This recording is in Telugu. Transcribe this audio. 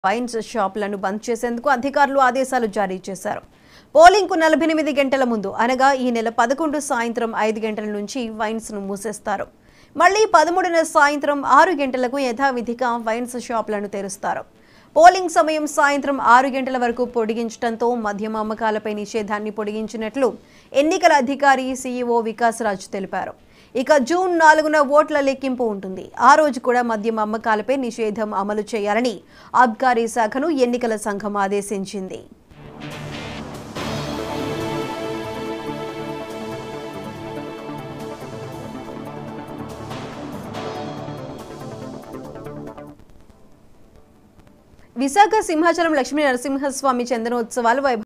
వైన్స్ షాపులను బంద్ చేసేందుకు అధికారులు ఆదేశాలు జారీ చేశారు పోలింగ్కు నలభై ఎనిమిది గంటల ముందు అనగా ఈ నెల పదకొండు సాయంత్రం ఐదు గంటల నుంచి వైన్స్ను మూసేస్తారు మళ్లీ పదమూడున సాయంత్రం ఆరు గంటలకు యథావిధిగా వైన్స్ షాపులను తెరుస్తారు పోలింగ్ సమయం సాయంత్రం ఆరు గంటల వరకు పొడిగించడంతో మద్యం అమ్మకాలపై నిషేధాన్ని పొడిగించినట్లు ఎన్నికల అధికారి సీఈఓ వికాస్ రాజ్ తెలిపారు ఇక జూన్ నాలుగున ఓట్ల లెక్కింపు ఉంటుంది ఆ రోజు కూడా మద్యం అమ్మకాలపై నిషేధం అమలు చేయాలని ఆబ్కారీ శాఖను ఎన్నికల సంఘం ఆదేశించింది విశాఖ సింహాచలం లక్ష్మీ నరసింహస్వామి చందనోత్సవాలు వైభ